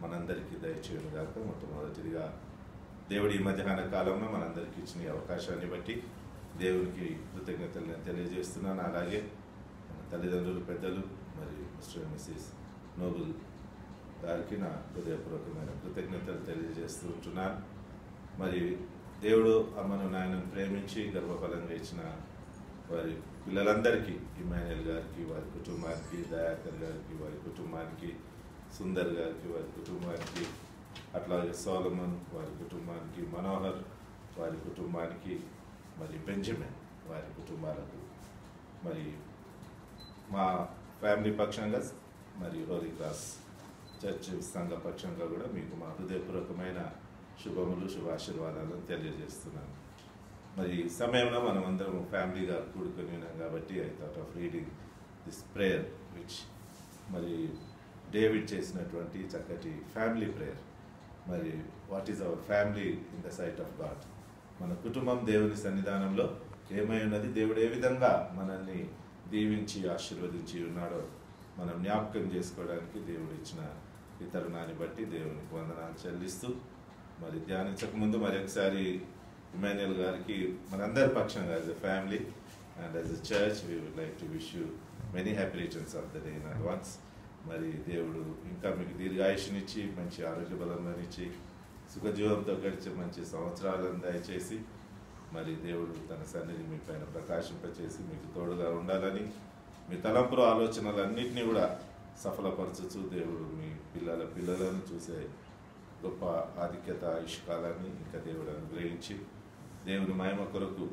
మనందరికీ దయచేయను గాక మొట్టమొదటిదిగా దేవుడి ఈ మధ్యాహ్న కాలంలో మనందరికీ ఇచ్చిన ఈ అవకాశాన్ని బట్టి దేవునికి కృతజ్ఞతలు నేను తెలియజేస్తున్నాను అలాగే మన తల్లిదండ్రులు పెద్దలు మరి మిస్టర్ మిస్సెస్ నోబుల్ గారికి నా హృదయపూర్వకమైన కృతజ్ఞతలు తెలియజేస్తూ ఉంటున్నాను మరి దేవుడు అమ్మను నాయనను ప్రేమించి గర్భఫలంగా ఇచ్చిన వారి పిల్లలందరికీ ఇమాన్యుల్ గారికి వారి కుటుంబానికి దయాకర్ గారికి వారి కుటుంబానికి సుందర్ గారికి వారి కుటుంబానికి అట్లాగే సోలమన్ వారి కుటుంబానికి మనోహర్ వారి కుటుంబానికి మరి బెంజమిన్ వారి కుటుంబాలకు మరి మా ఫ్యామిలీ పక్షంగా మరి హోలీ క్రాస్ చర్చ్ సంఘ పక్షంగా కూడా మీకు మా హృదయపూర్వకమైన శుభములు శుభాశీర్వాదాలను తెలియజేస్తున్నాను మరి ఈ సమయంలో మనం అందరం ఫ్యామిలీగా కూడుకొని ఉన్నాం కాబట్టి I thought of reading this prayer which మరి డేవిడ్ చేసినటువంటి చక్కటి ఫ్యామిలీ ప్రేయర్ మరి what is our family in the sight of God మన కుటుంబం దేవుని సన్నిధానంలో ఏమై ఉన్నది దేవుడు ఏ విధంగా మనల్ని దీవించి ఆశీర్వదించి ఉన్నాడో మనం జ్ఞాపకం చేసుకోవడానికి దేవుడు ఇచ్చిన ఈ తరుణాన్ని బట్టి దేవునికి వందనాలు చెల్లిస్తూ మరి ధ్యానించక ముందు మరి ఒకసారి ఇమాన్యుల్ గారికి మనందరి పక్షంగా as a family and as a church we would like to wish you many happy returns of the day in advance మరి దేవుడు ఇంకా మీకు దీర్ఘాయుషునిచ్చి మంచి ఆరోగ్య బలంలోనిచ్చి సుఖజీవంతో గడిచే మంచి సంవత్సరాలను దయచేసి మరి దేవుడు తన సన్నిధి మీ పైన ప్రకాశింపచేసి మీకు తోడుగా ఉండాలని మీ తలంపుల ఆలోచనలన్నింటినీ కూడా సఫలపరచచ్చు దేవుడు మీ పిల్లల పిల్లలను చూసే గొప్ప ఆధిక్యత ఇష్కాలాన్ని ఇంకా దేవుడు అనుగ్రహించి దేవుని మహిమ కొరకు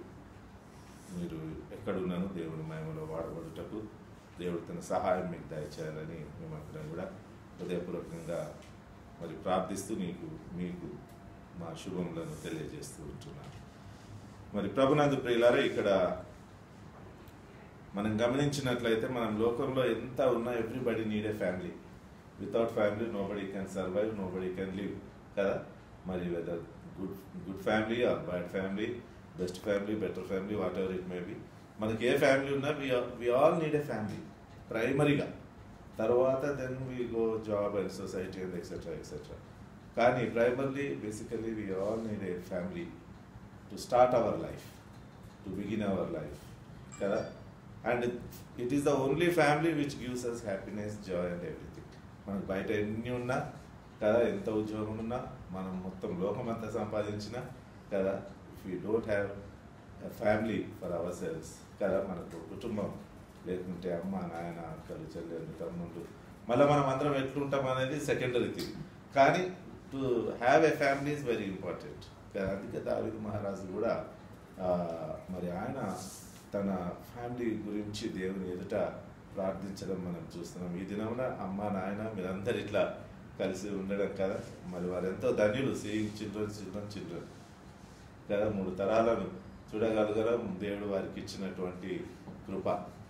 మీరు ఎక్కడున్నాను దేవుని మహిమలో వాడబడుటకు దేవుడు తన సహాయం మీకు దయచేయాలని మేమందరం కూడా హృదయపూర్వకంగా మరి ప్రార్థిస్తూ నీకు మీకు మా శుభములను తెలియజేస్తూ ఉంటున్నాను మరి ప్రభునందు ప్రియులారా ఇక్కడ మనం గమనించినట్లయితే మనం లోకంలో ఎంత ఉన్నా everybody need a family without family nobody can survive nobody can live కదా మరి whether good good family or bad family best family better family whatever it may be మనకి ఏ ఫ్యామిలీ ఉన్నా we all need a family ప్రైమరీగా తర్వాత then we go job and society and etcetera etcetera కానీ primarily basically we all need a family to start our life to begin our life కదా and it is the only family which gives us happiness joy and everything మనకు బయట ఎన్ని ఉన్నా కదా ఎంత ఉద్యోగం ఉన్నా మనం మొత్తం లోకం అంతా సంపాదించినా కదా if you don't have family for ourselves కదా మనకు కుటుంబం లేకుంటే అమ్మ నాయన అక్కలు చెల్లెలు తమ్ముళ్ళు మళ్ళీ మనం అందరం ఎట్లుంటాం అనేది సెకండరీ థింగ్ కానీ to have a family is very important అందుకే దావిద్ మహారాజు కూడా ఆ, మరి ఆయన తన ఫ్యామిలీ గురించి దేవుని ఎదుట ప్రార్థించడం మనం చూస్తున్నాం ఈ దినమున అమ్మ నాయన మీరందరు ఇట్లా కలిసి ఉండడం కదా మరి వారు ఎంతో ధన్యులు సీయింగ్ చిల్డ్రన్ చిల్డ్రన్ చిల్డ్రన్ కదా మూడు తరాలను చూడగలగడం దేవుడు వారికి ఇచ్చినటువంటి కృప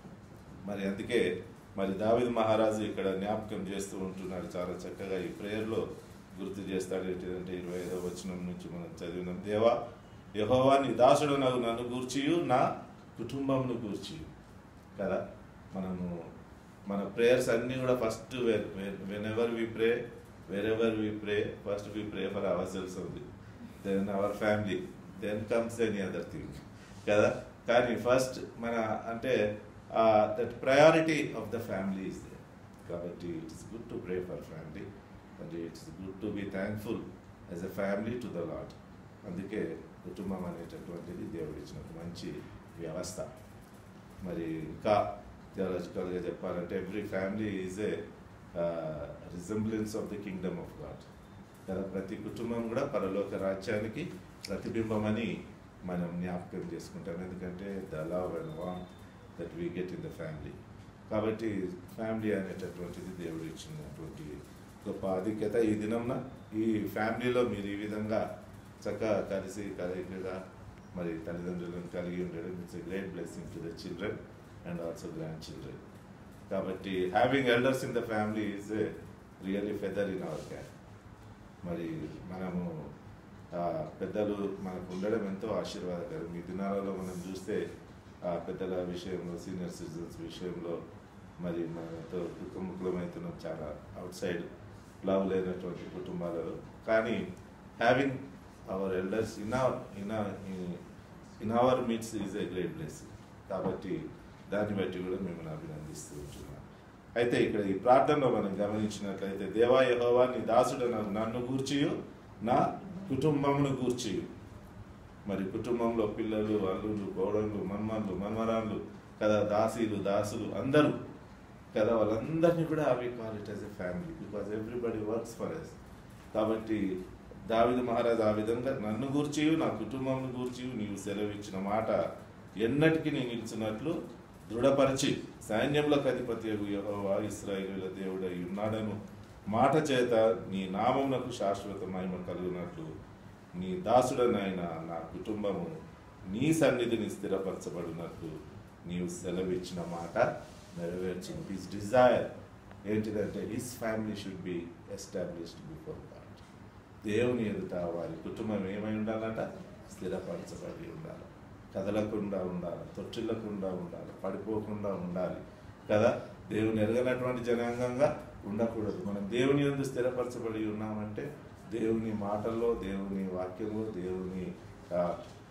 మరి అందుకే మరి దావిద్ మహారాజు ఇక్కడ జ్ఞాపకం చేస్తూ ఉంటున్నాడు చాలా చక్కగా ఈ ప్రేయర్లో గుర్తు చేస్తాడు ఏంటంటే ఇరవై ఐదో వచనం నుంచి మనం చదివినాం దేవా యహోవా నీ దాసుడు నాకు నన్ను గూర్చియు నా కుటుంబంను గూర్చియు కదా మనము మన ప్రేయర్స్ అన్నీ కూడా first whenever we pray wherever we pray first we pray for ourselves ఉంది then our family then comes any other thing కదా కానీ ఫస్ట్ మన అంటే that priority of the family is there కాబట్టి it's good to pray for family and it's good to be thankful as a family to the Lord అందుకే కుటుంబం అనేటటువంటిది దేవుడు ఇచ్చిన ఒక మంచి వ్యవస్థ మరి ఇంకా థియాలజికల్గా చెప్పాలంటే every family is a resemblance of the kingdom of God కదా ప్రతి కుటుంబం కూడా పరలోక రాజ్యానికి ప్రతిబింబం అని మనం జ్ఞాపకం చేసుకుంటాం ఎందుకంటే the love and warm that we get in the family కాబట్టి ఫ్యామిలీ అనేటటువంటిది దేవుడు ఇచ్చినటువంటి గొప్ప ఆధిక్యత ఈ దినంన ఈ ఫ్యామిలీలో మీరు ఈ విధంగా చక్కగా కలిసి కలయికగా మరి తల్లిదండ్రులను కలిగి ఉండడం it's a great blessing to the children and also grandchildren కాబట్టి having elders in the family is a really feather in our cap మరి మనము ఆ, పెద్దలు మనకు ఉండడం ఎంతో ఆశీర్వాదకరం ఈ దినాలలో మనం చూస్తే ఆ పెద్దల విషయంలో సీనియర్ సిటిజన్స్ విషయంలో మరి మనతో దుఃఖముఖులమవుతున్నాం చాలా అవుట్ సైడ్ లవ్ లేనటువంటి కుటుంబాలలో కానీ having our elders in our in in our midst is a great blessing కాబట్టి దాన్ని బట్టి కూడా మిమ్మల్ని అభినందిస్తూ ఉంటున్నాను అయితే ఇక్కడ ఈ ప్రార్థనలో మనం గమనించినట్లయితే దేవా యెహోవా నీ దాసుడు నన్ను గూర్చియు నా కుటుంబమును గూర్చియు మరి కుటుంబంలో పిల్లలు అల్లుళ్ళు కోడళ్ళు మన్మన్లు మన్మరాళ్ళు కదా దాసీలు దాసులు అందరూ కదా వాళ్ళందరినీ కూడా అవి call it as a family because everybody works for us కాబట్టి దావిద మహారాజ్ ఆ విధంగా నన్ను గూర్చి నా కుటుంబం గూర్చి నీవు సెలవిచ్చిన మాట ఎన్నటికీ నేను నిలిచినట్లు దృఢపరిచి సైన్యంలోకి అధిపతి యెహోవా ఇస్రాయేలుల దేవుడై ఉన్నాడను మాట చేత నీ నామమునకు శాశ్వత మహిమ కలుగునట్లు నీ దాసుడనైన నా కుటుంబము నీ సన్నిధిని స్థిరపరచబడినట్లు నీవు సెలవిచ్చిన మాట నెరవేర్చింది హిస్ డిజైర్ ఏంటిదంటే his family should be established before God దేవుని ఎదుట వారి కుటుంబం ఏమై ఉండాలట స్థిరపరచబడి ఉండాలి కదలకుండా ఉండాలి తొట్టిల్లకుండా ఉండాలి పడిపోకుండా ఉండాలి కదా దేవుని ఎరగనటువంటి జనాంగంగా ఉండకూడదు మనం దేవుని ఎందు స్థిరపరచబడి ఉన్నామంటే దేవుని మాటల్లో దేవుని వాక్యంలో దేవుని ఆ,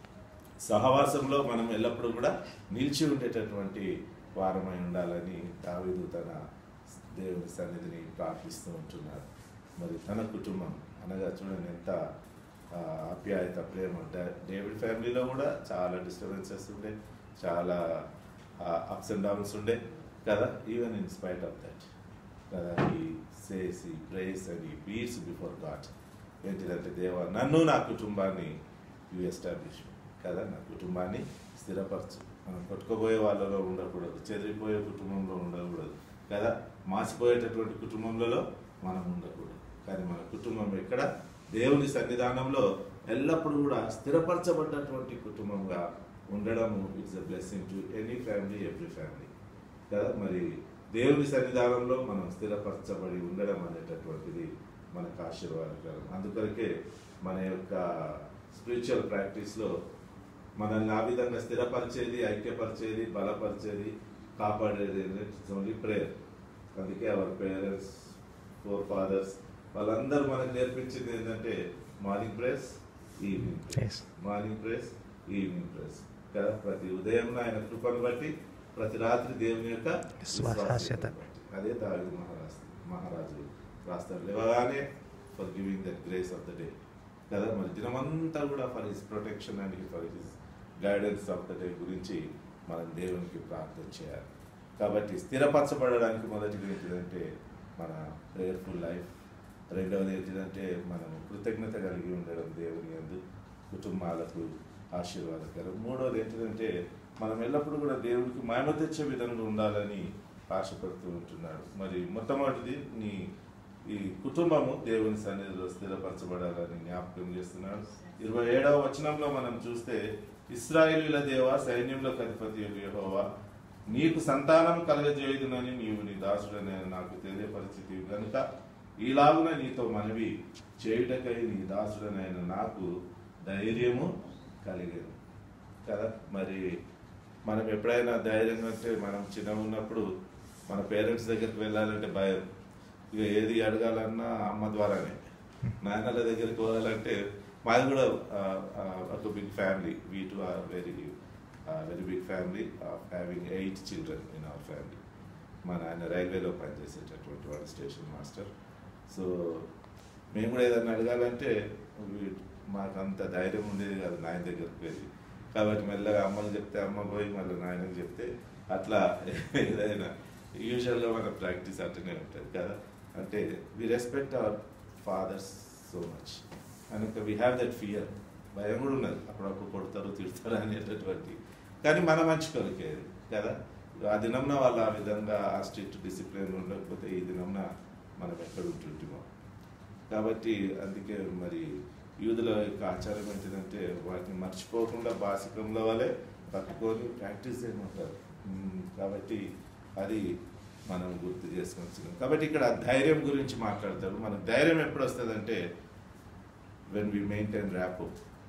సహవాసంలో మనం ఎల్లప్పుడూ కూడా నిలిచి ఉండేటటువంటి వారమై ఉండాలని దావీదు తన దేవుని సన్నిధిని ప్రార్థిస్తూ ఉంటున్నారు మరి తన కుటుంబం అనగా చూడండి ఎంత ఆ, ఆప్యాయత ప్రేమ డా- డేవిడ్ ఫ్యామిలీలో కూడా చాలా డిస్టర్బెన్సెస్ ఉండే చాలా అప్స్ అండ్ డౌన్స్ ఉండే కదా even in spite of that కదా he says he prays and he beats before God ఏంటిదంటే దేవా నన్ను నా కుటుంబాన్ని యు ఎస్టాబ్లిష్ కదా నా కుటుంబాన్ని స్థిరపరచు మనం కొట్టుకుపోయే వాళ్ళలో ఉండకూడదు చెదిరిపోయే కుటుంబంలో ఉండకూడదు కదా మాసిపోయేటటువంటి కుటుంబంలో మనం ఉండకూడదు కానీ మన కుటుంబం ఎక్కడ దేవుని సన్నిధానంలో ఎల్లప్పుడూ కూడా స్థిరపరచబడ్డటువంటి కుటుంబంగా ఉండడము it's a blessing to any family every family కదా మరి దేవుని సన్నిధానంలో మనం స్థిరపరచబడి ఉండడం అనేటటువంటిది మనకు ఆశీర్వాదకరం అందుకొరకే మన యొక్క స్పిరిచువల్ ప్రాక్టీస్లో మనల్ని ఆ విధంగా స్థిరపరిచేది ఐక్యపరిచేది బలపరిచేది కాపాడేది ఇట్స్ ఓన్లీ ప్రేయర్ అందుకే అవర్ పేరెంట్స్ ఫోర్ ఫాదర్స్ వాళ్ళందరూ మనకు నేర్పించింది ఏంటంటే morning prays evening prays Yes. Morning prays evening prays కదా ప్రతి ఉదయం ఆయన కృపను బట్టి ప్రతి రాత్రి దేవుని యొక్క విశ్వాసాస్యత. విశ్వాస్యతను బట్టి. అదే దావి మహారాజు మహారాజు రాస్తారు లేవగానే for giving that grace of the day కదా మరి దినమంతా కూడా for his protection and for his guidance of the day గురించి మనం దేవునికి ప్రార్థన చేయాలి కాబట్టి స్థిరపరచబడడానికి మొదటిది ఏంటిదంటే మన ప్రేయర్ఫుల్ లైఫ్ రెండవది ఏంటిదంటే మనం కృతజ్ఞత కలిగి ఉండడం దేవుని యందు కుటుంబాలకు ఆశీర్వాదకరం మూడవది ఏంటిదంటే మనం ఎల్లప్పుడూ కూడా దేవుడికి మహిమ తెచ్చే విధంగా ఉండాలని ఆశపడుతూ ఉంటున్నాడు మరి మొట్టమొదటిది నీ ఈ కుటుంబము దేవుని సన్నిధిలో స్థిరపరచబడాలని జ్ఞాపకం చేస్తున్నాడు ఇరవై ఏడవ వచనంలో మనం చూస్తే ఇస్రాయేలీల దేవ సైన్యంలో అధిపతి యెహోవా నీకు సంతానం కలగజేయుదునని నీవు నీ దాసుడని నాకు తెలియపరిచితి గనుక ఈలాగున నీతో మనవి చేయుటకై నీ దాసుడనైన నాకు ధైర్యము కలిగేది కదా మరి మనం ఎప్పుడైనా ధైర్యంగా అంటే మనం చిన్నగా ఉన్నప్పుడు మన పేరెంట్స్ దగ్గరికి వెళ్ళాలంటే భయం ఇక ఏది అడగాలన్నా అమ్మ ద్వారానే నాన్నల దగ్గరికి పోవాలంటే మాది కూడా ఒక big family we too are very very big family of having eight children in our family మా నాన్న రైల్వేలో పనిచేసేటటువంటి వాడు స్టేషన్ మాస్టర్ సో మేము కూడా ఏదైనా అడగాలంటే వీ- మాకు అంత ధైర్యం ఉండేది కాదు నాయన దగ్గరికి వెళ్ళి కాబట్టి మెల్లగా అమ్మకి చెప్తే అమ్మ పోయి మళ్ళీ నాయనకి చెప్తే అట్లా ఏదైనా యూజువల్గా మన ప్రాక్టీస్ అట్లనే ఉంటుంది కదా అంటే we respect our fathers so much కనుక వీ హ్యావ్ దట్ ఫియర్ భయం కూడా ఉన్నది అప్పుడప్పుడు కొడతారు తిడతారు అనేటటువంటి కానీ మన మంచి కొరికేది కదా ఆ దినంన వాళ్ళు ఆ విధంగా ఆ స్ట్రిక్ట్ డిసిప్లిన్ ఉండకపోతే ఈ దినంన మనం ఎక్కడ ఉంటుంటామో కాబట్టి అందుకే మరి యూదుల యొక్క ఆచారం ఏంటిదంటే వాటిని మర్చిపోకుండా బాసికంలో వాళ్ళే పట్టుకొని ప్రాక్టీస్ చేయమంటారు ఉమ్, కాబట్టి అది మనం గుర్తు చేసుకోవచ్చు కాబట్టి ఇక్కడ ధైర్యం గురించి మాట్లాడతారు మనకు ధైర్యం ఎప్పుడు వస్తుందంటే వెన్ వి మెయింటైన్ ర్యాపో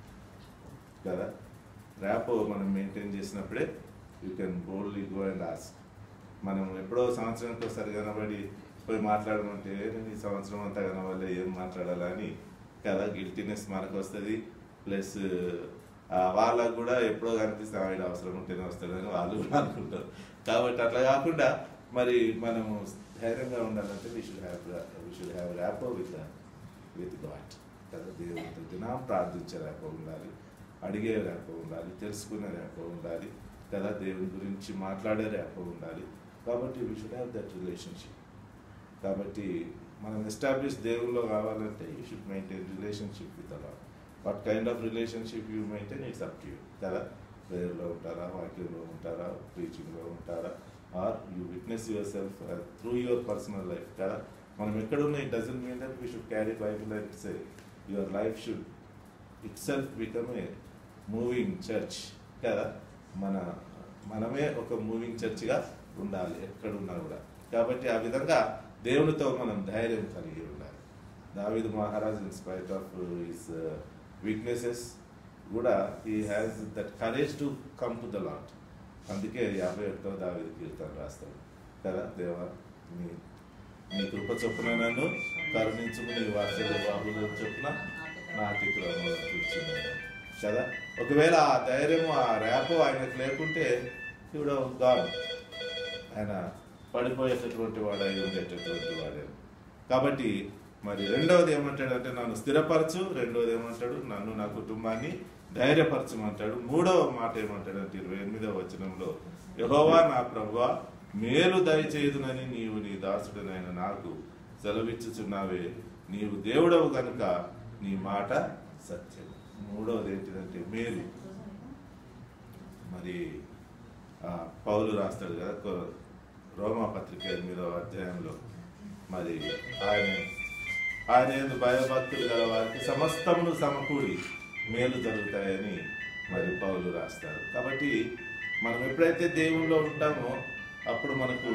కదా ర్యాపో మనం మెయింటైన్ చేసినప్పుడే you can boldly go and ask మనం ఎప్పుడో సంవత్సరానికి ఒకసారి కనబడి పోయి మాట్లాడమంటే నేను ఈ సంవత్సరం అంతా కన వల్ల ఏం మాట్లాడాలని కదా గిల్టీనెస్ మనకు వస్తుంది ప్లస్ వాళ్ళకు కూడా ఎప్పుడో కనిపిస్తే ఆవిడ అవసరం ఉంటేనే వస్తాడని వాళ్ళు కూడా అనుకుంటారు కాబట్టి అట్లా కాకుండా మరి మనము ధైర్యంగా ఉండాలంటే we should have we should have rapport with with God కదా దేవుడితో దినం ప్రార్థించే ర్యాపో ఉండాలి అడిగే ర్యాపో ఉండాలి తెలుసుకునే ర్యాపో ఉండాలి కదా దేవుని గురించి మాట్లాడే ర్యాపో ఉండాలి కాబట్టి we should have that relationship కాబట్టి మనం ఎస్టాబ్లిష్ దేవుల్లో కావాలంటే you should maintain relationship with అలా what kind of relationship you maintain it's up to you కదా ప్రేయర్లో ఉంటారా వాక్యంలో ఉంటారా ప్రీచింగ్లో ఉంటారా or you witness yourself through your personal life కదా మనం ఎక్కడున్నా it doesn't mean that we should carry Bible and say your life should itself become a moving church కదా మన మనమే ఒక మూవింగ్ చర్చ్గా ఉండాలి ఎక్కడున్నా కూడా కాబట్టి ఆ విధంగా దేవునితో మనం ధైర్యం కలిగి ఉండాలి దావిద్ మహారాజ్ in spite of his weaknesses కూడా he has that courage to come to the Lord అందుకే యాభై ఒకటో దావిది కీర్తన రాస్తాడు కదా దేవా నీ నీ కృప చొప్పున నన్ను కరుణించుకు నీ వార్తలు బాబుల చొప్పున నా అతిక్రమం కూర్చున్నాను కదా ఒకవేళ ఆ ధైర్యం ఆ ర్యాప్ ఆయనకు లేకుంటే ఇప్పుడు గాడ్ ఆయన పడిపోయేటటువంటి వాడు అయి ఉండేటటువంటి వాడే కాబట్టి మరి రెండవది ఏమంటాడంటే నన్ను స్థిరపరచు రెండవది ఏమంటాడు నన్ను నా కుటుంబాన్ని ధైర్యపరచమంటాడు మూడవ మాట ఏమంటాడంటే ఇరవై ఎనిమిదవ వచనంలో యహోవా నా ప్రభువా మేలు దయచేయుదునని నీవు నీ దాసుడనైన నాకు సెలవిచ్చుచున్నావే నీవు దేవుడవు గనుక నీ మాట సత్యం మూడవది ఏంటిదంటే మేలు మరి ఆ, పౌలు రాస్తాడు కదా కొ- రోమా పత్రిక ఎనిమిదవ అధ్యాయంలో మరి ఆయన ఆయన ఎందు భయభక్తులు గల వారికి సమస్తమును సమకూడి మేలు జరుగుతాయని మరి పౌలు రాస్తారు కాబట్టి మనం ఎప్పుడైతే దేవుల్లో ఉంటామో అప్పుడు మనకు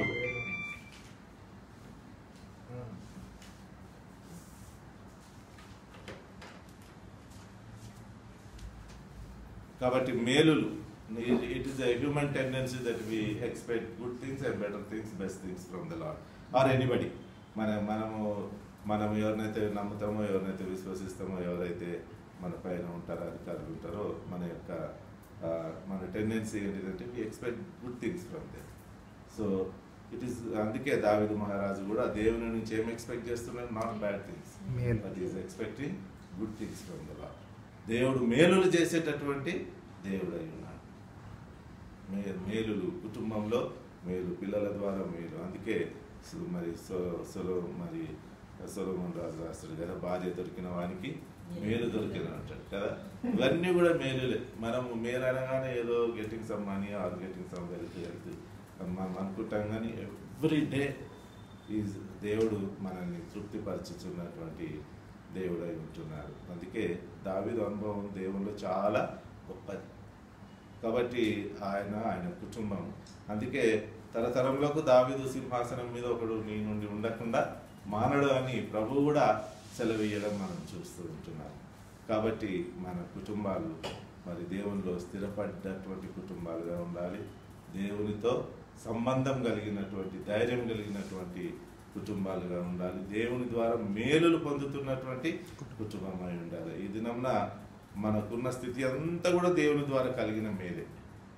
కాబట్టి మేలులు it is human tendency that we expect good things and better things best things from the Lord or anybody మన మనము మనం ఎవరినైతే నమ్ముతామో ఎవరినైతే విశ్వసిస్తామో ఎవరైతే మన పైన ఉంటారో అధికారులు ఉంటారో మన యొక్క ఆ, మన టెండెన్సీ ఏంటిదంటే we expect good things from they so it is అందుకే దావిదు మహారాజు కూడా దేవుని నుంచి ఏం ఎక్స్పెక్ట్ చేస్తున్నాడు నాట్ బ్యాడ్ థింగ్స్ మేలు. But is expecting good things from the Lord దేవుడు మేలులు చేసేటటువంటి దేవుడు అయి ఉన్నాడు మే మేలులు కుటుంబంలో మేలు పిల్లల ద్వారా మేలు అందుకే సు- మరి సో సొలో మరి సొలోమన్ రాజు రాస్తాడు కదా భార్య దొరికిన వానికి మేలు దొరికిన అంటాడు కదా ఇవన్నీ కూడా మేలులే మనము మేలు అనగానే ఏదో getting some money or getting some wealth health మనం అనుకుంటాం కానీ ఎవ్రీ డే ఈజ్ దేవుడు మనల్ని తృప్తిపరచుతున్నటువంటి దేవుడు అయి ఉంటున్నాడు అందుకే దావిదు అనుభవం దేవుల్లో చాలా గొప్పది కాబట్టి ఆయన ఆయన కుటుంబం అందుకే తరతరంలోకి దావిదు సింహాసనం మీద ఒకడు నీ నుండి ఉండకుండా మానడు అని ప్రభు కూడా సెలవీయడం మనం చూస్తూ ఉంటున్నాం కాబట్టి మన కుటుంబాలు మరి దేవునిలో స్థిరపడ్డటువంటి కుటుంబాలుగా ఉండాలి దేవునితో సంబంధం కలిగినటువంటి ధైర్యం కలిగినటువంటి కుటుంబాలుగా ఉండాలి దేవుని ద్వారా మేలులు పొందుతున్నటువంటి కుటుంబం అయి ఉండాలి ఈ దినంన మనకున్న స్థితి అంతా కూడా దేవుని ద్వారా కలిగిన మేలే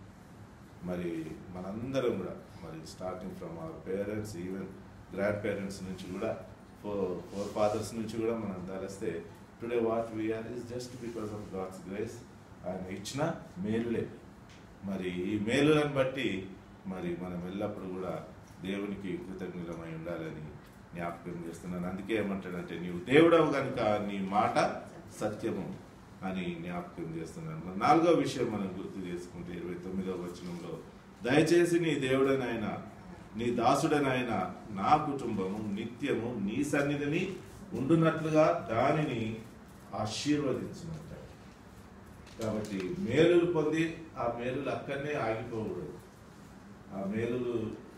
మరి మనందరం కూడా మరి starting from our parents even grandparents నుంచి కూడా ఫోర్ ఫోర్ ఫాదర్స్ నుంచి కూడా మనం తలస్తే today what we are is just because of God's grace ఆయన ఇచ్చిన మేలులే మరి ఈ మేలులను బట్టి మరి మనం ఎల్లప్పుడూ కూడా దేవునికి కృతజ్ఞులమై ఉండాలని జ్ఞాపకం చేస్తున్నాను అందుకే ఏమంటాడంటే నీవు దేవుడవు కనుక నీ మాట సత్యము అని జ్ఞాపకం చేస్తున్నాను మరి నాలుగో విషయం మనం గుర్తు చేసుకుంటే ఇరవై తొమ్మిదవ వచనంలో దయచేసి నీ దేవుడనైనా నీ దాసుడనైనా నా కుటుంబము నిత్యము నీ సన్నిధిని ఉండునట్లుగా దానిని ఆశీర్వదించినట్టు కాబట్టి మేలులు పొంది ఆ మేలులు అక్కడనే ఆగిపోకూడదు ఆ మేలులు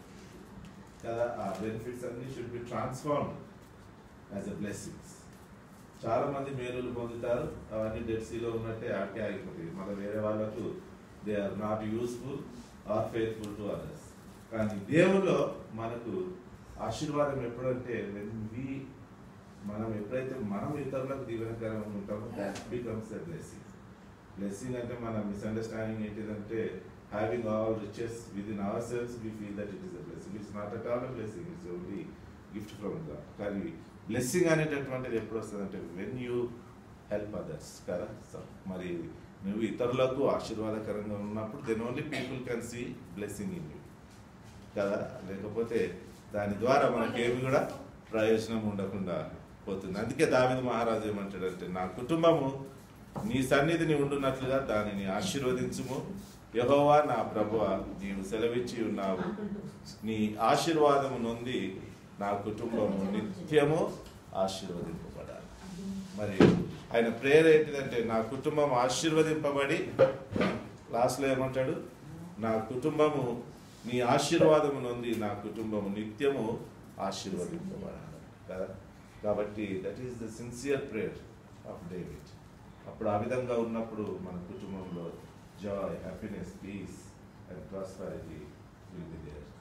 కదా ఆ బెనిఫిట్స్ అన్ని should be transform as a blessings చాలా మంది మేలులు పొందుతారు అవన్నీ డెడ్ సీలో ఉన్నట్టే ఆడికే ఆగిపోతాయి మళ్ళీ వేరే వాళ్ళకు they are not useful or faithful to others కానీ దేవుల్లో మనకు ఆశీర్వాదం ఎప్పుడంటే when we మనం ఎప్పుడైతే మనం ఇతరులకు దీవెనకరంగా ఉంటామో that becomes a blessing blessing అంటే మన మిస్అండర్స్టాండింగ్ ఏంటిదంటే having all riches within ourselves we feel that it is a blessing it's not at all a blessing it's only gift from God కానీ blessing అనేటటువంటిది ఎప్పుడు వస్తుందంటే when you help others కదా so మరి నువ్వు ఇతరులకు ఆశీర్వాదకరంగా ఉన్నప్పుడు then only people can see blessing in you కదా లేకపోతే దాని ద్వారా మనకేమి కూడా ప్రయోజనం ఉండకుండా పోతుంది అందుకే దావిద మహారాజు ఏమంటాడంటే నా కుటుంబము నీ సన్నిధిని ఉండున్నట్లుగా దానిని ఆశీర్వదించుము యహోవా నా ప్రభువ నీవు సెలవిచ్చి ఉన్నావు నీ ఆశీర్వాదము నొంది నా కుటుంబము నిత్యము ఆశీర్వదింపబడాలి మరి ఆయన ప్రేయర్ ఏంటిదంటే నా కుటుంబం ఆశీర్వదింపబడి లాస్ట్లో ఏమంటాడు నా కుటుంబము నీ ఆశీర్వాదము నొంది నా కుటుంబము నిత్యము ఆశీర్వదింపబడాలి కదా కాబట్టి that is the sincere prayer of David అప్పుడు ఆ విధంగా ఉన్నప్పుడు మన కుటుంబంలో joy happiness peace and prosperity will be there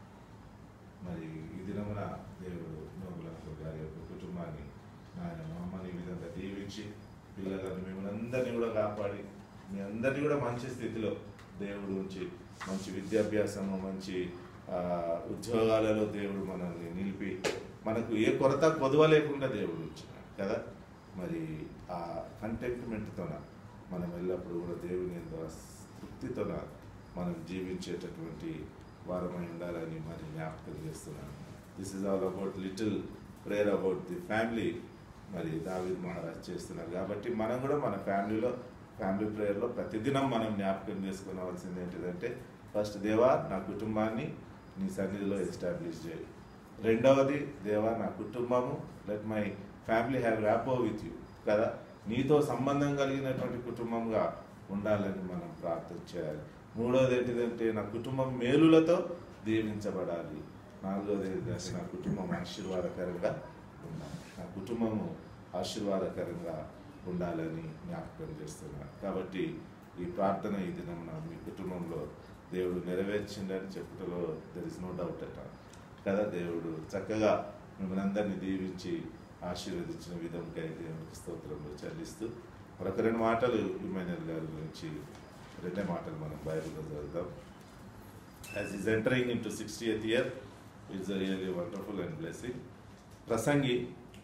మరి ఈ దినమున దేవుడు నోబులంకర్ గారి యొక్క కుటుంబాన్ని ఆయన మా అమ్మని ఈ విధంగా దీవించి పిల్లలను మిమ్మల్ని అందరినీ కూడా కాపాడి మీ అందరినీ కూడా మంచి స్థితిలో దేవుడు ఉంచి మంచి విద్యాభ్యాసము మంచి ఆ, ఉద్యోగాలలో దేవుడు మనల్ని నిలిపి మనకు ఏ కొరత కొదవ లేకుండా దేవుడు ఉంచినాడు కదా మరి ఆ కంటెంట్మెంట్తోన మనం ఎల్లప్పుడూ కూడా దేవుని ఎంతో తృప్తితోన మనం జీవించేటటువంటి వారమై ఉండాలని మరి జ్ఞాపకం చేస్తున్నాను this is all about little prayer about the family మరి దావిద్ మహారాజ్ చేస్తున్నారు కాబట్టి మనం కూడా మన ఫ్యామిలీలో ఫ్యామిలీ ప్రేయర్లో ప్రతిదినం మనం జ్ఞాపకం చేసుకోవాల్సింది ఏంటిదంటే ఫస్ట్ దేవా నా కుటుంబాన్ని నీ సన్నిధిలో ఎస్టాబ్లిష్ చేయి రెండవది దేవా నా కుటుంబము let my family have rapport with you కదా నీతో సంబంధం కలిగినటువంటి కుటుంబంగా ఉండాలని మనం ప్రార్థన చేయాలి మూడవది ఏంటిదంటే నా కుటుంబం మేలులతో దీవించబడాలి నాలుగవది ఏంటంటే నా కుటుంబం ఆశీర్వాదకరంగా ఉండాలి నా కుటుంబము ఆశీర్వాదకరంగా ఉండాలని జ్ఞాపకం చేస్తున్నాను కాబట్టి ఈ ప్రార్థన ఈ దినమున మీ కుటుంబంలో దేవుడు నెరవేర్చిండని చెప్పుటలో there is no doubt at all కదా దేవుడు చక్కగా మిమ్మల్ని అందరినీ దీవించి ఆశీర్వదించిన విధంగా దేవునికి స్తోత్రంలో చెల్లిస్తూ మరొక రెండు మాటలు ఇమాన్యుల్ గారి గురించి రెండే మాటలు మనం బైబిల్లో చదువుదాం as is entering into sixty eighth year it's a really wonderful and blessing ప్రసంగి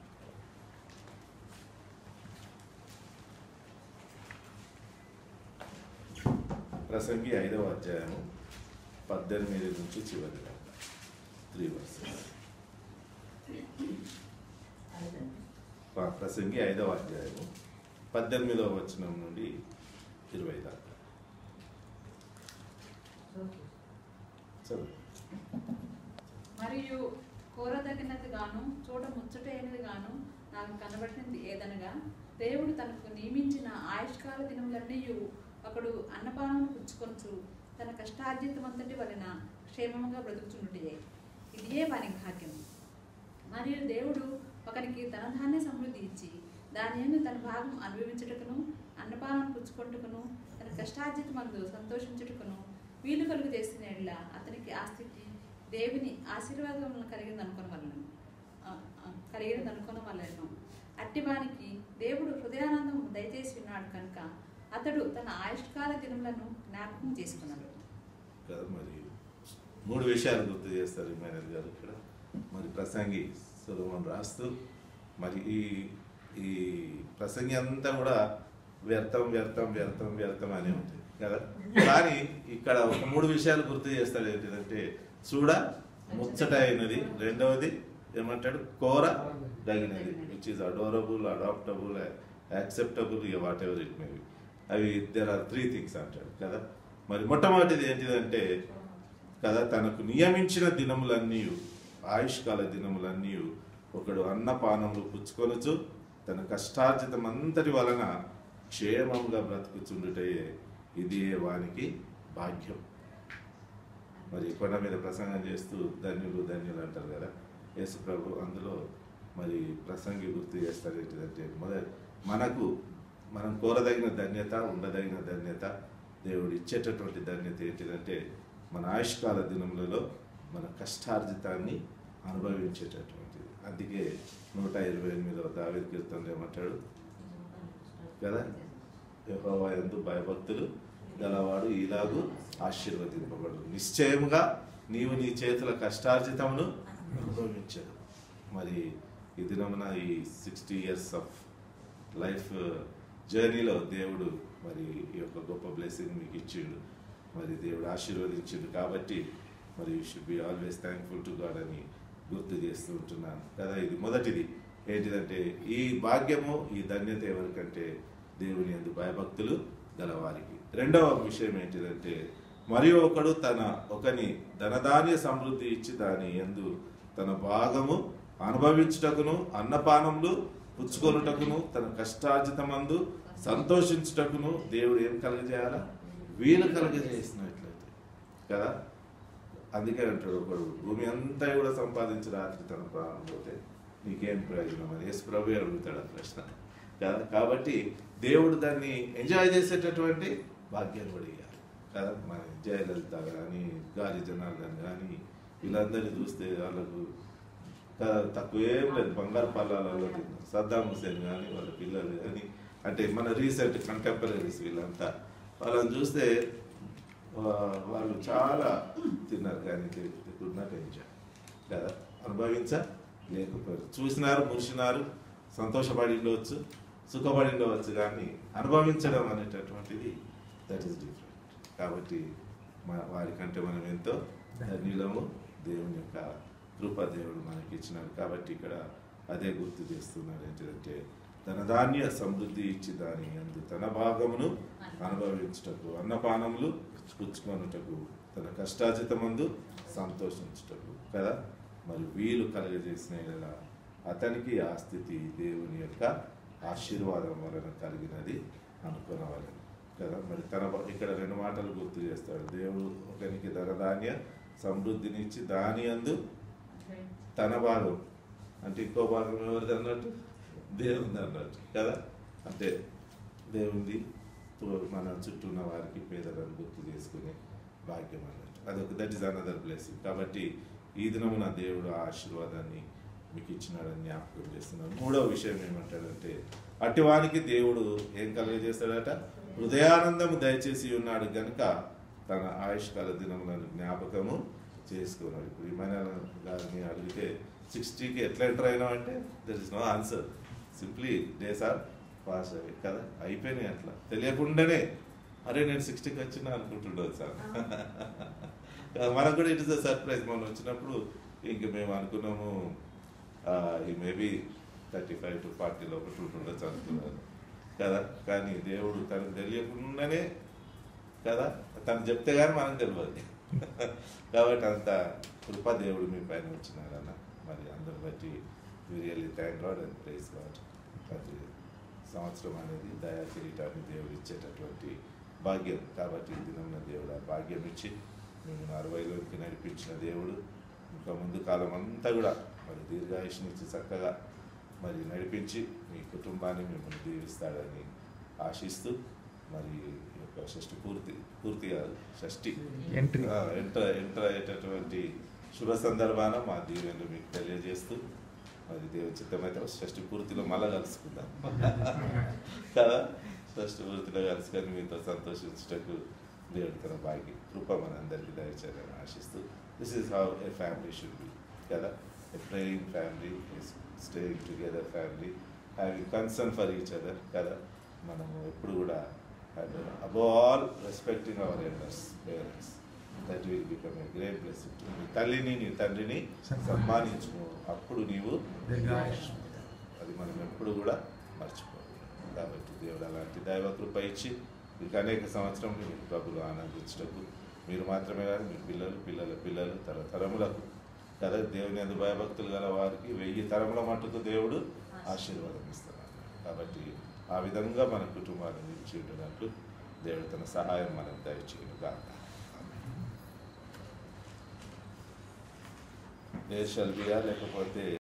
ప్రసంగి ఐదవ అధ్యాయము పద్దెనిమిది నుంచి చివరి దాకా త్రీ వర్సెస్ ప్రసంగి ఐదవ అధ్యాయము పద్దెనిమిదవ వచనం నుండి ఇరవై దాకా చదువు మరియు కోరదగినది గాను చూడ ముచ్చటైనది గాను నాకు కనబడినది ఏదనగా దేవుడు తనకు నియమించిన ఆయుష్కాల దినములన్నీ ఒకడు అన్నపానం పుచ్చుకొనుచు తన కష్టార్జితమంతటి వలన క్షేమంగా బ్రతుకుచుండుటే ఇదియే వాని భాగ్యం మరియు దేవుడు ఒకనికి ధనధాన్య సమృద్ధి ఇచ్చి దాని యందు తన భాగం అనుభవించుటకును అన్నపానం పుచ్చుకొట్టుకును తన కష్టార్జితమందు సంతోషించుటకును వీలు కలుగు చేసిన ఎడల అతనికి ఆ స్థితి దేవుని ఆశీర్వాదములను కలిగింది అనుకోనవలను కలిగినది అనుకోనవలను అట్టివానికి దేవుడు హృదయానందం దయచేసి ఉన్నాడు కనుక అతడు తన ఆయుష్కాల దినములను జ్ఞాపకం చేసుకున్నాడు కదా మరి మూడు విషయాలు గుర్తు చేస్తారు మేనేజర్ గారు ఇక్కడ మరి ప్రసంగి సులభం రాస్తూ మరి ఈ ఈ ప్రసంగి అంతా కూడా వ్యర్థం వ్యర్థం వ్యర్థం వ్యర్థం అని ఉంటుంది కదా కానీ ఇక్కడ ఒక మూడు విషయాలు గుర్తు చేస్తాడు ఏంటిదంటే చూడ ముచ్చట అయినది రెండవది ఏమంటాడు కోర దగినది which is adorable adaptable acceptable ఇక వాట్ ఎవర్ ఇట్ మే అవి దేర్ ఆర్ త్రీ థింగ్స్ అంటాడు కదా మరి మొట్టమొదటిది ఏంటిదంటే కదా తనకు నియమించిన దినములన్నీ ఆయుష్కాల దినములన్నీ ఒకడు అన్నపానములు పుచ్చుకొనొచ్చు తన కష్టార్జితం అంతటి వలన క్షేమంగా బ్రతుకుచుండుటే ఇది వానికి భాగ్యం మరి కొండ మీద ప్రసంగం చేస్తూ ధన్యులు ధన్యులు అంటారు కదా యేసు ప్రభు అందులో మరి ప్రసంగి గుర్తు చేస్తారు ఏంటిదంటే మొదటి మనకు మనం కోరదగిన ధన్యత ఉండదగిన ధన్యత దేవుడు ఇచ్చేటటువంటి ధన్యత ఏంటిదంటే మన ఆయుష్కాల దినములలో మన కష్టార్జితాన్ని అనుభవించేటటువంటిది అందుకే నూట ఇరవై ఎనిమిదవ దావేది కీర్తనలు ఏమంటాడు కదా యెహోవా యందు భయభక్తులు గలవాడు ఇలాగూ ఆశీర్వదింపబడు నిశ్చయముగా నీవు నీ చేతుల కష్టార్జితమును అనుభవించదు మరి ఈ దినమున ఈ సిక్స్టీ ఇయర్స్ ఆఫ్ లైఫ్ జర్నీలో దేవుడు మరి ఈ యొక్క గొప్ప బ్లెస్సింగ్ మీకు ఇచ్చిండు మరి దేవుడు ఆశీర్వదించిండు కాబట్టి మరి you should be always thankful to God అని గుర్తు చేస్తూ ఉంటున్నాను కదా ఇది మొదటిది ఏంటిదంటే ఈ భాగ్యము ఈ ధన్యత ఎవరికంటే దేవుని ఎందు భయభక్తులు గలవారికి రెండవ విషయం ఏంటిదంటే మరి ఒకడు తన ఒకని ధనధాన్య సమృద్ధి ఇచ్చి దాని ఎందు తన భాగము అనుభవించుటకును అన్నపానములు పుచ్చుకొనుటకును తన కష్టార్జితమందు సంతోషించుటకును దేవుడు ఏం కలగజేయాలా వీలు కలగజేసినట్లయితే కదా అందుకే అంటాడు ఒకడు భూమి అంతా కూడా సంపాదించి రాత్రి తన ప్రాణం పోతే నీకేం ప్రయోజనం అని యేసు ప్రభు అడుగుతాడు ఆ ప్రశ్న కదా కాబట్టి దేవుడు దాన్ని ఎంజాయ్ చేసేటటువంటి భాగ్యాన్ని కూడా ఇవ్వాలి కదా మన జయలలిత కానీ గాలి జనార్దన్ కానీ వీళ్ళందరినీ చూస్తే వాళ్ళకు కదా తక్కువ ఏం లేదు బంగారు పల్లాలలో తిన్నారు సద్దాం హుసేన్ కానీ వాళ్ళ పిల్లలు కానీ అంటే మన రీసెంట్ కంటెంపరీస్ వీళ్ళంతా వాళ్ళని చూస్తే వా- వాళ్ళు చాలా తిన్నారు కానీ కుడ్ నాట్ ఎంజాయ్ కదా అనుభవించ లేకపోయారు చూసినారు మురిసినారు సంతోషపడి ఉండవచ్చు సుఖపడి ఉండవచ్చు కానీ అనుభవించడం అనేటటువంటిది దట్ ఈస్ డిఫరెంట్ కాబట్టి మా వారికంటే మనం ఎంతో ధన్యులము దేవుని యొక్క కృప దేవుడు మనకి ఇచ్చినాడు కాబట్టి ఇక్కడ అదే గుర్తు చేస్తున్నాడు ఏంటంటే తన ధాన్య సమృద్ధి ఇచ్చి దాని అందు తన భాగమును అనుభవించుటకు అన్నపానములు పుచ్చుకొనుటకు తన కష్టాజితమందు సంతోషించుటకు కదా మరి వీలు కలగజేసిన యెడల అతనికి ఆ స్థితి దేవుని యొక్క ఆశీర్వాదం వలన కలిగినది అనుకునవలను కదా మరి తన ఇక్కడ రెండు మాటలు గుర్తు చేస్తాడు దేవుడు ఒకనికి ధనధాన్య సమృద్ధినిచ్చి దాని అందు తన భాగం అంటే ఇంకో భాగం ఎవరిది అన్నట్టు దేవుంది అన్నట్టు కదా అంటే దేవుంది తో- మన చుట్టూ ఉన్న వారికి పేదలను గుర్తు చేసుకునే భాగ్యం అన్నట్టు అదొక దట్ ఇస్ అనదర్ బ్లెస్సింగ్ కాబట్టి ఈ దినమున దేవుడు ఆ ఆశీర్వాదాన్ని మీకు ఇచ్చినాడని జ్ఞాపకం చేస్తున్నాడు మూడవ విషయం ఏమంటాడంటే అటివానికి దేవుడు ఏం కలుగజేస్తాడట హృదయానందము దయచేసి ఉన్నాడు గనుక తన ఆయుష్కాల దినములను జ్ఞాపకము చేసుకున్నాడు ఇప్పుడు ఇమాన గారిని అడిగితే సిక్స్టీకి ఎట్లా ఎంటర్ అయినావు అంటే there is no answer simply days are pass అయ్యి కదా అయిపోయినాయి అట్లా తెలియకుండానే అరే నేను సిక్స్టీకి వచ్చినా అనుకుంటుండదు సార్ మనకు కూడా ఇట్ ఇస్ అ సర్ప్రైజ్ మనం వచ్చినప్పుడు ఇంక మేము అనుకున్నాము ఈ maybe thirty five to forty లోపల ఉంటుండొచ్చు అనుకున్నాను కదా కానీ దేవుడు తనకు తెలియకుండానే కదా తను చెప్తే కానీ మనకు తెలియదు కాబట్టి అంత కృప దేవుడు మీ పైన వచ్చినారన్న మరి అందరి బట్టి really thank God and praise God ప్రతి సంవత్సరం అనేది దయా కిరీటాన్ని దేవుడు ఇచ్చేటటువంటి భాగ్యం కాబట్టి ఈ దినం దేవుడు ఆ భాగ్యం ఇచ్చి మిమ్మల్ని అరవైలోకి నడిపించిన దేవుడు ఇంకా ముందు కాలం అంతా కూడా మరి దీర్ఘాయుష్నిచ్చి చక్కగా మరి నడిపించి మీ కుటుంబాన్ని మిమ్మల్ని దీవిస్తాడని ఆశిస్తూ మరి ఈ యొక్క షష్ఠి పూర్తి పూర్తి కాదు షష్ఠి Entry. ఆ, ఎంటర్ ఎంటర్ అయ్యేటటువంటి శుభ సందర్భాన మా దీవెనలు మీకు తెలియజేస్తూ మరి దేవుని చిత్తమైతే షష్ఠి పూర్తిలో మళ్ళా కలుసుకుందాం కదా షష్ఠి పూర్తిలో కలుసుకొని మీతో సంతోషించుటకు దేవుడి తన భాగ్యం కృప మన అందరికీ దయచేయాలని ఆశిస్తూ this is how a family should be కదా a praying family staying together family having concern for each other కదా మనము ఎప్పుడు కూడా above all respecting our elders parents that will become a great blessing నీ తల్లిని నీ తండ్రిని సన్మానించుము అప్పుడు నీవు దీర్ఘాయుష్షు. అది మనం ఎప్పుడు కూడా మర్చిపోవాలి కాబట్టి దేవుడు అలాంటి దైవ కృప ఇచ్చి మీకు అనేక సంవత్సరం మీ ప్రభులు ఆనందించటకు మీరు మాత్రమే కాదు మీ పిల్లలు పిల్లల పిల్లలు తరతరములకు కదా దేవుని అందు భయభక్తులు గల వారికి వెయ్యి తరముల మట్టుకు దేవుడు ఆశీర్వాదం ఇస్తున్నారు కాబట్టి ఆ విధంగా మన కుటుంబాన్ని నిలిచి ఉంటున్నట్లు దేవుడు తన సహాయం మనకు దయచేయను గాక దేశల్బియా లేకపోతే